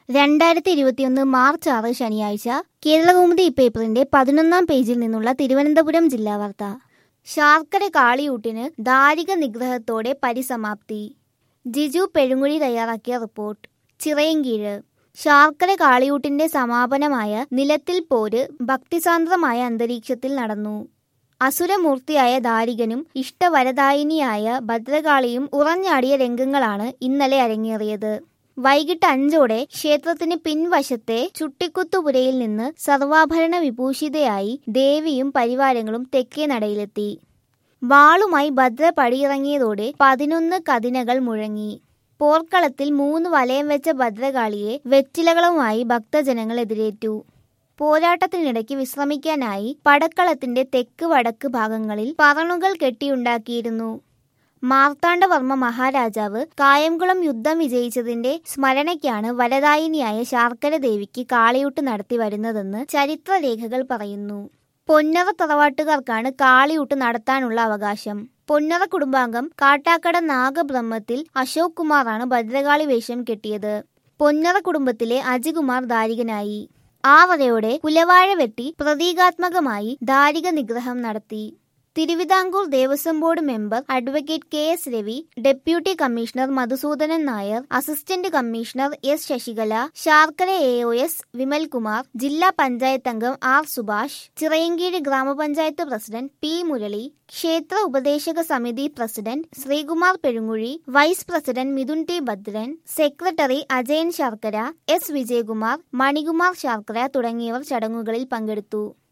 രണ്ടായിരത്തി ഇരുപത്തിയൊന്ന് മാർച്ച് ആറ് ശനിയാഴ്ച കേരളകൗമുദി പേപ്പറിന്റെ പതിനൊന്നാം പേജിൽ നിന്നുള്ള തിരുവനന്തപുരം ജില്ലാ വാർത്ത ശാർക്കര കാളിയൂട്ടിന് ദാരിക നിഗ്രഹത്തോടെ പരിസമാപ്തി ജിജു പെഴുങ്ങുഴി തയ്യാറാക്കിയ റിപ്പോർട്ട് ചിറയൻകീഴ് ശാർക്കര കാളിയൂട്ടിന്റെ സമാപനമായ നിലത്തിൽ പോര് ഭക്തിസാന്ദ്രമായ അന്തരീക്ഷത്തിൽ നടന്നു അസുരമൂർത്തിയായ ദാരികനും ഇഷ്ടവരദായിനിയായ ഭദ്രകാളിയും ഉറഞ്ഞാടിയ രംഗങ്ങളാണ് ഇന്നലെ അരങ്ങേറിയത് വൈകിട്ട് അഞ്ചോടെ ക്ഷേത്രത്തിന് പിൻവശത്തെ ചുട്ടിക്കുത്തുപുരയിൽ നിന്ന് സർവാഭരണ വിഭൂഷിതയായി ദേവിയും പരിവാരങ്ങളും തെക്കേ നടയിലെത്തി വാളുമായി ഭദ്ര പടിയിറങ്ങിയതോടെ പതിനൊന്ന് കതിനകൾ മുഴങ്ങി പോർക്കളത്തിൽ മൂന്ന് വലയം വെച്ച ഭദ്രകാളിയെ വെറ്റിലകളുമായി ഭക്തജനങ്ങൾ എതിരേറ്റു പോരാട്ടത്തിനിടയ്ക്ക് വിശ്രമിക്കാനായി പടക്കളത്തിന്റെ തെക്ക് വടക്ക് ഭാഗങ്ങളിൽ പറണുകൾ കെട്ടിയുണ്ടാക്കിയിരുന്നു മാർത്താണ്ഡവർമ്മ മഹാരാജാവ് കായംകുളം യുദ്ധം വിജയിച്ചതിന്റെ സ്മരണയ്ക്കാണ് വരദായിനിയായ ശാർക്കര ദേവിക്ക് കാളിയൂട്ട് നടത്തി വരുന്നതെന്ന് ചരിത്രരേഖകൾ പറയുന്നു പൊന്നറ തറവാട്ടുകാർക്കാണ് കാളിയൂട്ട് നടത്താനുള്ള അവകാശം പൊന്നറ കുടുംബാംഗം കാട്ടാക്കട നാഗബ്രഹ്മത്തിൽ അശോക് കുമാറാണ് ഭദ്രകാളി വേഷം കെട്ടിയത് പൊന്നറ കുടുംബത്തിലെ അജികുമാർ ദാരികനായി ആ വരയോടെ കുലവാഴ വെട്ടി പ്രതീകാത്മകമായി ദാരിക നിഗ്രഹം നടത്തി Thiruvithamkoor Devaswom board member advocate K S Ravi deputy commissioner Madhusoodanan Nair assistant commissioner S Sasikala Sarkara A O S Vimalkumar ജില്ലാ പഞ്ചായത്ത് അംഗം ആർ സുഭാഷ് ചിറയൻകീഴ് ഗ്രാമപഞ്ചായത്ത് പ്രസിഡന്റ് പി മുരളി ക്ഷേത്ര ഉപദേശക സമിതി പ്രസിഡന്റ് ശ്രീകുമാർ പെഴുങ്ങുഴി vice president Mithun T Bhadran secretary Ajayan Sarkara S Vijayakumar Manikumar ശർക്കര തുടങ്ങിയവർ ചടങ്ങുകളിൽ പങ്കെടുത്തു